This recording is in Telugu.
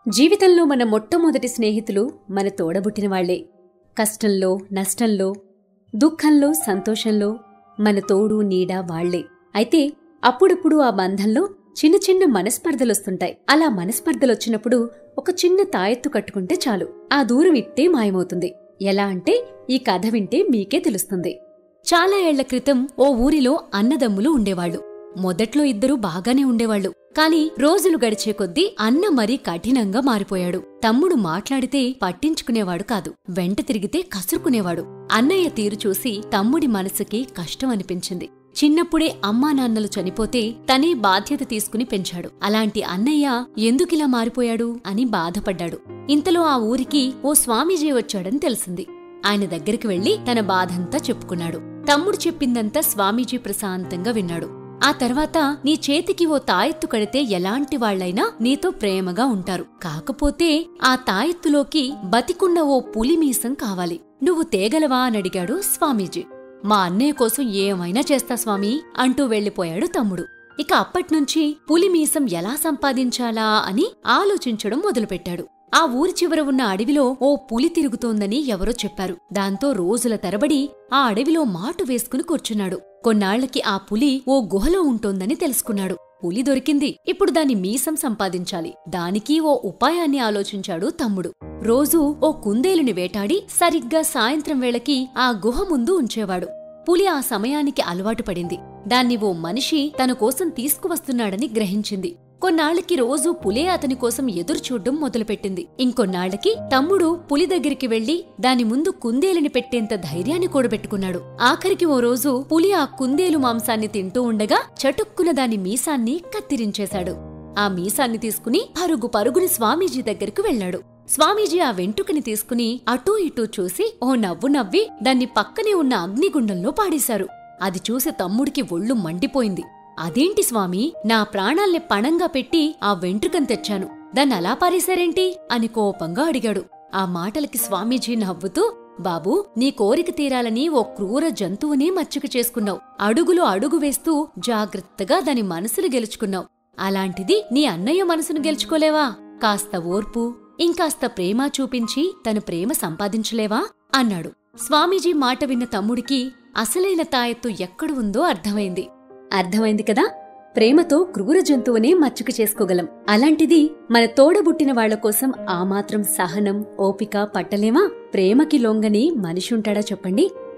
జీవితంలో మన మొట్టమొదటి స్నేహితులు మన తోడబుట్టిన వాళ్లే కష్టంలో నష్టంలో దుఃఖంలో సంతోషంలో మన తోడు నీడ వాళ్లే అయితే అప్పుడప్పుడు ఆ బంధంలో చిన్న చిన్న మనస్పర్ధలొస్తుంటాయి అలా మనస్పర్ధలొచ్చినప్పుడు ఒక చిన్న తాయెత్తు కట్టుకుంటే చాలు ఆ దూరం ఇట్టే మాయమవుతుంది ఎలా అంటే ఈ కథ వింటే మీకే తెలుస్తుంది చాలా ఏళ్ల క్రితం ఓ ఊరిలో అన్నదమ్ములు ఉండేవాళ్లు మొదట్లో ఇద్దరూ బాగానే ఉండేవాళ్లు కాని రోజులు గడిచే కొద్దీ అన్న మరీ కఠినంగా మారిపోయాడు తమ్ముడు మాట్లాడితే పట్టించుకునేవాడు కాదు వెంట తిరిగితే కసురుకునేవాడు అన్నయ్య తీరు చూసి తమ్ముడి మనసుకి కష్టం అనిపించింది చిన్నప్పుడే అమ్మా నాన్నలు చనిపోతే తనే బాధ్యత తీసుకుని పెంచాడు అలాంటి అన్నయ్య ఎందుకిలా మారిపోయాడు అని బాధపడ్డాడు ఇంతలో ఆ ఊరికి ఓ స్వామీజీ వచ్చాడని తెలిసింది ఆయన దగ్గరికి వెళ్లి తన బాధంతా చెప్పుకున్నాడు తమ్ముడు చెప్పిందంతా స్వామీజీ ప్రశాంతంగా విన్నాడు ఆ తర్వాత నీ చేతికి ఓ తాయెత్తు కడితే ఎలాంటి వాళ్లైనా నీతో ప్రేమగా ఉంటారు కాకపోతే ఆ తాయెత్తులోకి బతికున్న ఓ పులి మీసం కావాలి నువ్వు తేగలవా అని అడిగాడు స్వామీజీ మా అన్నయ్య కోసం ఏమైనా చేస్తా స్వామి అంటూ వెళ్లిపోయాడు తమ్ముడు ఇక అప్పట్నుంచి పులి మీసం ఎలా సంపాదించాలా అని ఆలోచించడం మొదలుపెట్టాడు ఆ ఊరి చివర ఉన్న అడవిలో ఓ పులి తిరుగుతోందని ఎవరో చెప్పారు దాంతో రోజుల తరబడి ఆ అడవిలో మాటు వేసుకుని కూర్చున్నాడు కొన్నాళ్లకి ఆ పులి ఓ గుహలో ఉంటోందని తెలుసుకున్నాడు పులి దొరికింది ఇప్పుడు దాని మీసం సంపాదించాలి దానికి ఓ ఉపాయాన్ని ఆలోచించాడు తమ్ముడు రోజూ ఓ కుందేలుని వేటాడి సరిగ్గా సాయంత్రం వేళకి ఆ గుహ ముందు ఉంచేవాడు పులి ఆ సమయానికి అలవాటు పడింది దాన్ని ఓ మనిషి తన కోసం తీసుకువస్తున్నాడని గ్రహించింది కొన్నాళ్లకి రోజూ పులే అతని కోసం ఎదురు చూడ్డం మొదలుపెట్టింది ఇంకొన్నాళ్లకి తమ్ముడు పులి దగ్గరికి వెళ్లి దాని ముందు కుందేలుని పెట్టేంత ధైర్యాన్ని కూడబెట్టుకున్నాడు ఆఖరికి ఓ రోజు పులి ఆ కుందేలు మాంసాన్ని తింటూ ఉండగా చటుక్కున దాని మీసాన్ని కత్తిరించేశాడు ఆ మీసాన్ని తీసుకుని పరుగు పరుగుని స్వామీజీ దగ్గరకు వెళ్లాడు స్వామీజీ ఆ వెంట్రుకని తీసుకుని అటూ ఇటూ చూసి ఓ నవ్వు నవ్వి దాన్ని పక్కనే ఉన్న అగ్నిగుండంలో పాడేశారు అది చూసి తమ్ముడికి ఒళ్ళు మండిపోయింది అదేంటి స్వామి నా ప్రాణాల్ని పణంగా పెట్టి ఆ వెంట్రుకని తెచ్చాను దాన్ని అలా పారేశారేంటి అని కోపంగా అడిగాడు ఆ మాటలకి స్వామీజీ నవ్వుతూ బాబూ నీ కోరిక తీరాలని ఓ క్రూర జంతువునే మచ్చుక చేసుకున్నావు అడుగులో అడుగు వేస్తూ జాగ్రత్తగా దాని మనసును గెలుచుకున్నావు అలాంటిది నీ అన్నయ్య మనసును గెలుచుకోలేవా కాస్త ఓర్పు ఇంకాస్త ప్రేమ చూపించి తన ప్రేమ సంపాదించలేవా అన్నాడు స్వామీజీ మాట విన్న తమ్ముడికి అసలైన తాయెత్తు ఎక్కడ ఉందో అర్థమైంది అర్థమైంది కదా ప్రేమతో క్రూర జంతువునే మచ్చుక చేసుకోగలం అలాంటిది మన తోడబుట్టిన వాళ్ల కోసం ఆ మాత్రం సహనం ఓపిక పట్టలేమా ప్రేమకి లొంగని మనిషి ఉంటాడా చెప్పండి